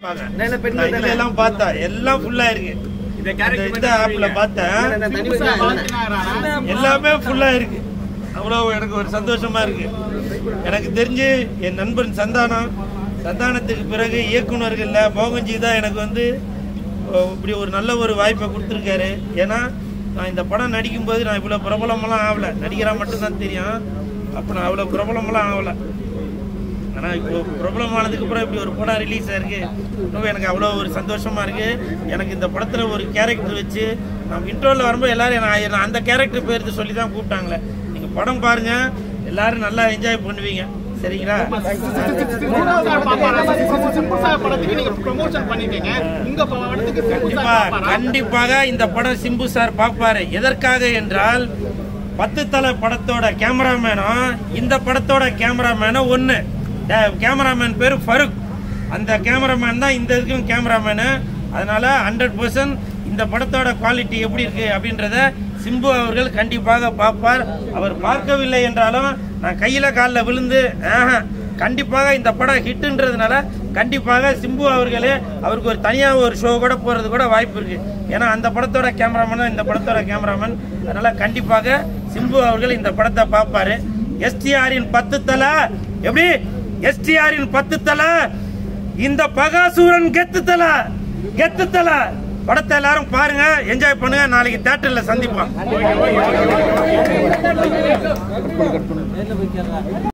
நல்ல பெண்கள் நான் இதுல எல்லாம் பார்த்தேன் எல்லாம் ஃபுல்லா இருக்கு இந்த இந்த கேரக்டர் இந்த ஆப்ல பார்த்தேன் எல்லாமே ஃபுல்லா இருக்கு அவ்வளவு எனக்கு ஒரு சந்தோஷமா இருக்கு எனக்கு தெரிஞ்சு என் நண்பன் சந்தானம் சந்தானத்துக்கு பிறகு இயக்குனர்கள்ல மோகன்ஜி தான் எனக்கு வந்து அஹ், இப்படி ஒரு நல்ல ஒரு வாய்ப்பை கொடுத்துருக்காரு ஏன்னா நான் இந்த படம் நடிக்கும்போது நான் இவ்வளோ பிரபலமெல்லாம் ஆகல நடிகரா மட்டும்தான் தெரியும் அப்போ நான் அவ்வளோ பிரபலமெல்லாம் ஆகலை ஆனால் இப்போ பிரபலமானதுக்கு அப்புறம் இப்படி ஒரு படம் ரிலீஸ் ஆயிருக்கு ரொம்ப எனக்கு அவ்வளோ ஒரு சந்தோஷமா இருக்கு எனக்கு இந்த படத்தில் ஒரு கேரக்டர் வச்சு நான் இன்ட்ரோவில் வரும்போது எல்லாரும் நான் நான் அந்த கேரக்டர் பேருக்கு சொல்லி தான் கூப்பிட்டாங்களே நீங்கள் படம் பாருங்க எல்லாரும் நல்லா என்ஜாய் பண்ணுவீங்க சரிங்களா கண்டிப்பா கண்டிப்பாக இந்த படம் சிம்பு சார் பார்ப்பாரு எதற்காக என்றால் பத்து தலை படத்தோட கேமராமேனும் இந்த படத்தோட கேமராமேனும் ஒன்று கேமராமேன் பேரு ஃபருக் அந்த கேமராமேன் தான் இந்த இதுக்கும் கேமராமேனு அதனால ஹண்ட்ரட் பர்சன்ட் இந்த படத்தோட குவாலிட்டி எப்படி இருக்கு அப்படின்றத சிம்பு அவர்கள் கண்டிப்பாக பார்ப்பார் அவர் பார்க்கவில்லை என்றாலும் நான் கையில காலில் விழுந்து ஆஹா, கண்டிப்பாக இந்த படம் ஹிட்டுன்றதுனால கண்டிப்பாக சிம்பு அவர்களே அவருக்கு ஒரு தனியாக ஒரு ஷோ கூட போறது கூட வாய்ப்பு இருக்கு ஏன்னா அந்த படத்தோட கேமராமேன் இந்த படத்தோட கேமராமேன் அதனால கண்டிப்பாக சிம்பு அவர்கள் இந்த படத்தை பார்ப்பாரு எஸ்டிஆரின் பத்து தலை எப்படி எஸ்டிஆரின் பத்து தலை இந்த பகாசூரன் கெத்து தலை கெத்து தலை படத்தை எல்லாரும் பாருங்க என்ஜாய் பண்ணுங்க நாளைக்கு தியேட்டர்ல சந்திப்போம்